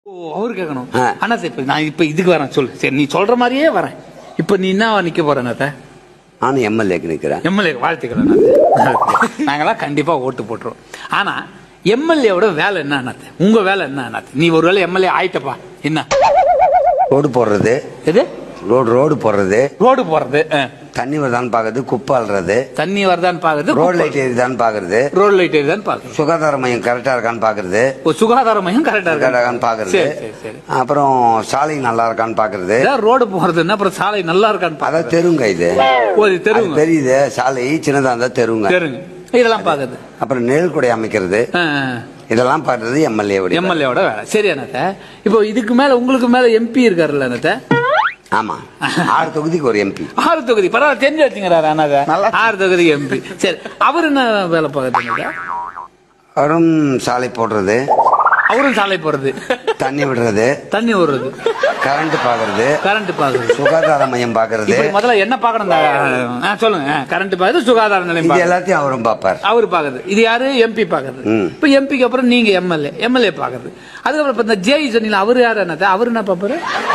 ஓ அவரு கேட்கணும் ஆ. அண்ணா சார் இப்ப நான் இப்ப இதுக்கு வரேன் சொல்லு சரி நீ சொல்ற மாதிரியே வரேன் இப்ப நீ என்ன நிக்க போற அண்ணாத்த நானும் எம்எல்ஏக்கு நிக்கிறேன் எம்எல்ஏ வாழ்த்துக்கள் அண்ணாத்த நாங்கெல்லாம் கண்டிப்பா ஓட்டு போட்டுருவோம் ஆனா எம்எல்ஏவோட வேலை என்ன அண்ணாத்த உங்க வேலை என்ன அண்ணாத்த நீ ஒரு வேலை எம்எல்ஏ ஆயிட்டப்பா என்ன ரோடு போடுறது எது ரோடு ரோடு போடுறது ரோடு போறது ஆ. தண்ணி வருதான்னு பாக்குறது குப்பை அள்ளுறது தண்ணி வருதான்னு பாக்குறது ரோடு லைட் எரியுதான்னு பாக்குறது ரோடு லைட் எரியுதான்னு பாக்குறது சுகாதார மையம் கரெக்டா இருக்கான்னு பாக்குறது ஓ சுகாதார மையம் கரெக்டா கரெக்டா இருக்கு இருக்கான்னு பாக்குறது சரி சரி சரி அப்புறம் சாலை நல்லா இருக்கான்னு பாக்குறது ஏதாவது ரோடு போறதுன்னா அப்புறம் சாலை நல்லா இருக்கான்னு பாக்க அதான் தெருங்க இது ஓ இது அது தெருவுங்க தெரியுது சாலை சின்னதா இருந்தா தெருங்க தெருங்க இதெல்லாம் பாக்குது அப்புறம் நிழல் குடை அமைக்கிறது இதெல்லாம் பாக்குறது எம்எல்ஏ எம்எல்ஏவோட வேலை சரி அண்ணாத்த இப்போ இதுக்கு மேல உங்களுக்கு மேல எம்பி இருக்காருல்ல அண்ணாத்த ஆமா ஆறு தொகுதிக்கு ஒரு எம்பி ஆறு தொகுதி பரவாயில்ல தெரிஞ்சு வச்சுங்கிறாரு அண்ணாத நல்லா. ஆறு தொகுதி எம்பி சரி அவர் என்ன வேலை பார்க்குறது அவரும் சாலை போடுறது அவரும் சாலை போறது தண்ணி விடுறது தண்ணி ஓடுறது கரண்ட் பாக்குறது கரண்ட் பாக்குறது சுகாதார மையம் பாக்குறது இப்ப முதல்ல என்ன பாக்கணும் ஆ, சொல்லுங்க கரண்ட் பாக்குறது சுகாதார நிலையம் இது பாக்குறது எல்லாத்தையும் அவரும் பாப்பார் அவர் பாக்குறது இது யாரு எம்பி பாக்குறது ம். இப்ப எம்பிக்கு அப்புறம் நீங்க எம்எல்ஏ எம்எல்ஏ பாக்குறது அதுக்கப்புறம் இப்ப இந்த ஜேஇ சொன்னீங்க அவர் யாரு என்னத்த அவர் என்ன பாப்பாரு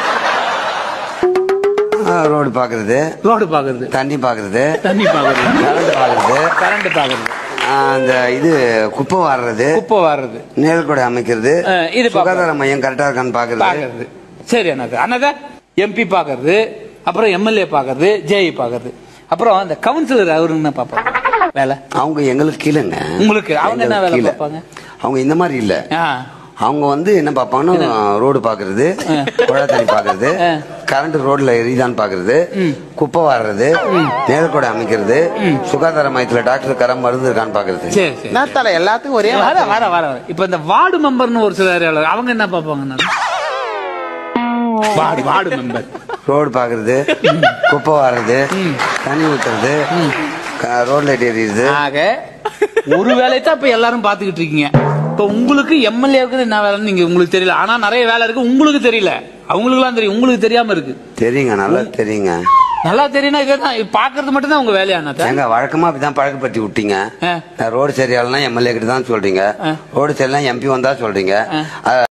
ரோடு பாக்குறது ரோடு பாக்குறது தண்ணி பாக்குறது தண்ணி பாக்குறது கரண்ட் பாக்குறது கரண்ட் பாக்குறது ஆஹ் அந்த இது குப்பை வாடுறது குப்பை வாடுறது நிழல் குடை அமைக்கிறது ஆ, இது பாப்பார். சுகாதார மையம் கரெக்டா இருக்கான்னு பாக்குறது பாக்குறது சரி அண்ணாத அண்ணாத எம்பி பாக்குறது அப்புறம் எம்எல்ஏ பாக்குறது ஜேஇ பாக்குறது அப்புறம் அந்த கவுன்சிலர் அவரு என்ன பாப்பாங்க வேலை அவங்க எங்களுக்கு கீழேங்க உங்களுக்கு அவங்க என்ன எங்களுக்கு வேலை கீழே. பார்ப்பாங்க? அவங்க இந்த மாதிரி இல்ல ஆ அவங்க வந்து என்ன பாப்பாங்கன்னா ரோடு பாக்குறது குழாய் தண்ணி பாக்குறது கரண்ட் ரோட்ல எரியுதான்னு பாக்குறது குப்பை வாடுறது நிழல் குடை அமைக்கிறது சுகாதார மையத்துல டாக்டர் கரம் மருந்து இருக்கான்னு பாக்குறது சரி சரி என்னத்தால எல்லாத்துக்கும் ஒரே வர வர வர வர. இப்ப இந்த வார்டு மெம்பர்னு ஒரு சிலர் அவங்க என்ன பாப்பாங்க வார்டு வார்டு மெம்பர் ரோடு பாக்குறது குப்பை வாடுறது தண்ணி ஊத்துறது ரோட் லைட் எரியுது ஆக ஒரு வேலையை தான் இப்ப எல்லாரும் பாத்துக்கிட்டு இருக்கீங்க இப்ப உங்களுக்கு எம்எல்ஏ இருக்குது என்ன வேலைன்னு நீங்க உங்களுக்கு தெரியல ஆனா நிறைய வேலை இருக்கு உங்களுக்கு தெரியல அவங்களுக்குலாம் தெரியும் உங்களுக்கு தெரியாம இருக்கு தெரியுங்க நல்லா தெரியுங்க நல்லா தெரியும்னா இதுதான் இது பாக்குறது மட்டும் தான் உங்க வேலையானா ஏங்க வழக்கமா அப்படிதான் பழக்கப்படுத்தி விட்டீங்க ஆ. ரோடு சரியாலாம் எம்எல்ஏ கிட்ட தான் சொல்றீங்க ரோடு சரியில்லாம் எம்பி வந்தா சொல்றீங்க